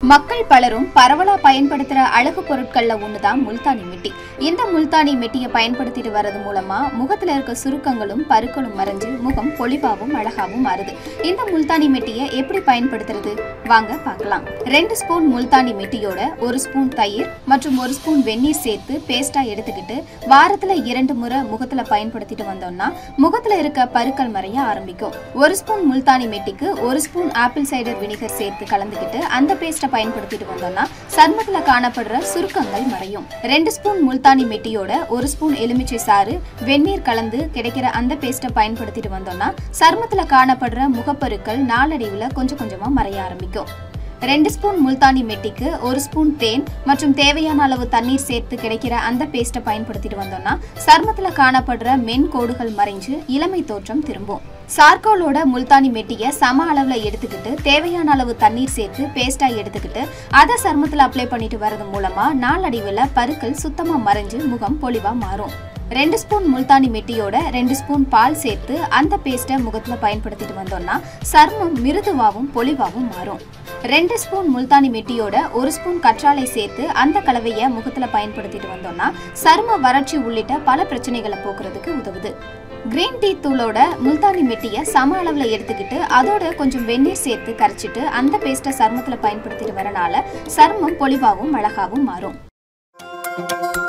மக்கள் பலரும் பரவலா பயன்படுத்துற அழகு பொருட்கள்ல ஒண்ணுதான் முல்தானி மெட்டி இந்த முல்தானி மெட்டியை பயன்படுத்திட்டு வர்றது மூலமா முகத்துல இருக்க சுருக்கங்களும் பருக்களும் மறைஞ்சு முகம் பொலிவாவும் அழகாவும் மாறுது இந்த முல்தானி மெட்டியை எப்படி பயன்படுத்துறது வாங்க பார்க்கலாம் ரெண்டு ஸ்பூன் முல்தானி மெட்டியோட ஒரு ஸ்பூன் தயிர் மற்றும் ஒரு ஸ்பூன் வெந்நீர் சேர்த்து பேஸ்டா எடுத்துக்கிட்டு வாரத்துல இரண்டு முறை முகத்துல பயன்படுத்திட்டு வந்தோம்னா முகத்துல இருக்க பருக்கள் மறைய ஆரம்பிக்கும் ஒரு ஸ்பூன் முல்தானி மெட்டிக்கு ஒரு ஸ்பூன் ஆப்பிள் சைடர் வினிகர் சேர்த்து கலந்துக்கிட்டு அந்த பேஸ்ட்டை பயன்படுத்திட்டு வந்தோம்னா சருமத்துல காணப்படுற சுருக்கங்கள் மறையும் ரெண்டு ஸ்பூன் முல்தானி மெட்டியோட ஒரு ஸ்பூன் எலுமிச்சை சாறு வெந்நீர் கலந்து கிடைக்கிற அந்த பேஸ்ட்டை பயன்படுத்திட்டு வந்தோம்னா சருமத்துல காணப்படுற முகப்பருக்கள் நாளடைவுல கொஞ்சம் கொஞ்சமா மறைய ஆரம்பிக்கும் ரெண்டு ஸ்பூன் முல்தானி மெட்டிக்கு ஒரு ஸ்பூன் தேன் மற்றும் தேவையான அளவு தண்ணீர் சேர்த்து கிடைக்கிற அந்த பேஸ்ட்டை பயன்படுத்திட்டு வந்தோம்னா சருமத்துல காணப்படுற மென் கோடுகள் மறைஞ்சு இளமை தோற்றம் திரும்பும் சார்கோலோட முல்தானி மெட்டியை சம அளவுல எடுத்துக்கிட்டு தேவையான அளவு தண்ணீர் சேர்த்து பேஸ்டா எடுத்துக்கிட்டு அதை சருமத்துல அப்ளை பண்ணிட்டு வர்றது மூலமா நாளடைவுல பருக்கள் சுத்தமா மறைஞ்சு முகம் பொலிவா மாறும் ரெண்டு ஸ்பூன் முல்தானி மெட்டியோட ரெண்டு ஸ்பூன் பால் சேர்த்து அந்த பேஸ்ட்டை முகத்துல பயன்படுத்திட்டு வந்தோம்னா சருமம் மிருதுவாவும் பொலிவாவும் மாறும் ரெண்டு ஸ்பூன் முல்தானி மெட்டியோட ஒரு ஸ்பூன் கற்றாழை சேர்த்து அந்த கலவையை முகத்துல பயன்படுத்திட்டு வந்தோம்னா சரும வறட்சி உள்ளிட்ட பல பிரச்சனைகளை போக்குறதுக்கு உதவுது கிரீன் டீ தூளோட முல்தானி மெட்டியை சம அளவில் எடுத்துக்கிட்டு அதோட கொஞ்சம் வெந்நீர் சேர்த்து கரைச்சிட்டு அந்த பேஸ்ட்டை சருமத்தில் பயன்படுத்திட்டு வரனால சருமம் பொலிவாகவும் அழகாவும் மாறும்